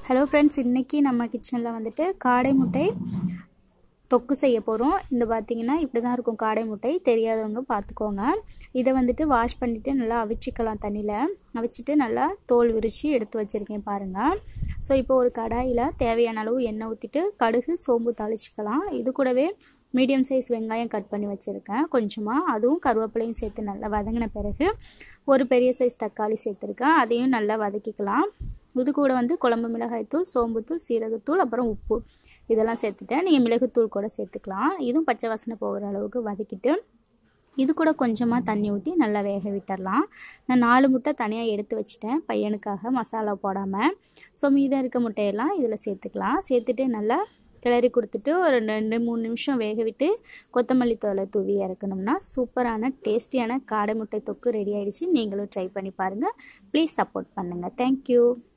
hello friends இன்றைக்கி நம்ம கிச்சனில் வந்துட்டு காடை முட்டை தொக்கு செய்ய போகிறோம் இந்த பார்த்தீங்கன்னா இப்படி தான் இருக்கும் காடை முட்டை தெரியாதவங்க பார்த்துக்கோங்க இதை வந்துட்டு வாஷ் பண்ணிவிட்டு நல்லா அவிச்சிக்கலாம் தண்ணியில் அவிச்சிட்டு நல்லா தோல் விரித்து எடுத்து வச்சுருக்கேன் பாருங்கள் ஸோ இப்போ ஒரு கடாயில் தேவையான அளவு எண்ணெய் ஊற்றிட்டு கடுகு சோம்பு தாளிச்சிக்கலாம் இது கூடவே மீடியம் சைஸ் வெங்காயம் கட் பண்ணி வச்சுருக்கேன் கொஞ்சமாக அதுவும் கருவேப்பிலையும் சேர்த்து நல்லா வதங்கின பிறகு ஒரு பெரிய சைஸ் தக்காளி சேர்த்துருக்கேன் அதையும் நல்லா வதக்கிக்கலாம் இது கூட வந்து குழம்பு மிளகாய்த்தூள் சோம்புத்தூள் சீரகத்தூள் அப்புறம் உப்பு இதெல்லாம் சேர்த்துட்டேன் நீங்கள் மிளகுத்தூள் கூட சேர்த்துக்கலாம் இதுவும் பச்சை வாசனை போகிற அளவுக்கு வதக்கிட்டு இது கூட கொஞ்சமாக தண்ணி ஊற்றி நல்லா வேக விட்டுடலாம் நான் நாலு முட்டை தனியாக எடுத்து வச்சுட்டேன் பையனுக்காக மசாலா போடாமல் ஸோ மீதம் இருக்க முட்டையெல்லாம் இதில் சேர்த்துக்கலாம் சேர்த்துட்டு நல்லா கிளறி கொடுத்துட்டு ஒரு ரெண்டு மூணு நிமிஷம் வேக விட்டு கொத்தமல்லி தோலை தூவி இறக்கணும்னா சூப்பரான டேஸ்டியான காடை முட்டை தொக்கு ரெடி ஆகிடுச்சு நீங்களும் ட்ரை பண்ணி பாருங்கள் ப்ளீஸ் சப்போர்ட் பண்ணுங்கள் தேங்க்யூ